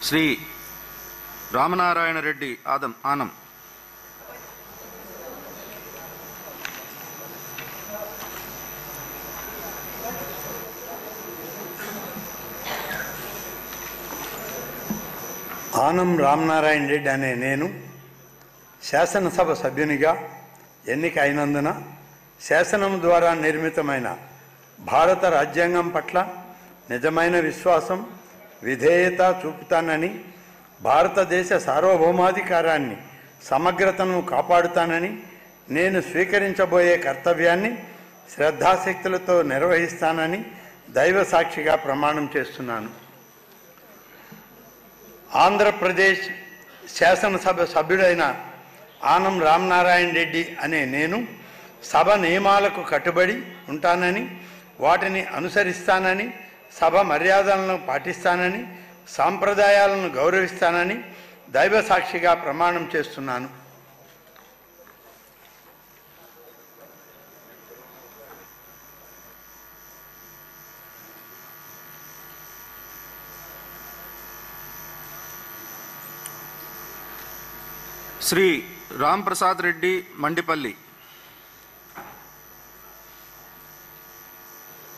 శ్రీ రామనారాయణ రెడ్డి ఆదం ఆనం ఆనం రామనారాయణ రెడ్డి అనే నేను శాసనసభ సభ్యునిగా ఎన్నిక అయినందున శాసనం ద్వారా నిర్మితమైన భారత రాజ్యాంగం పట్ల నిజమైన విశ్వాసం విధేయత చూపుతానని భారతదేశ సార్వభౌమాధికారాన్ని సమగ్రతను కాపాడుతానని నేను స్వీకరించబోయే కర్తవ్యాన్ని శ్రద్ధాశక్తులతో నిర్వహిస్తానని దైవ సాక్షిగా ప్రమాణం చేస్తున్నాను ఆంధ్రప్రదేశ్ శాసనసభ సభ్యుడైన ఆనం రామనారాయణ రెడ్డి అనే నేను సభ నియమాలకు కట్టుబడి ఉంటానని వాటిని అనుసరిస్తానని సభ మర్యాదలను పాటిస్తానని సాంప్రదాయాలను గౌరవిస్తానని దైవ సాక్షిగా ప్రమాణం చేస్తున్నాను శ్రీ రామ్ ప్రసాద్ రెడ్డి మండిపల్లి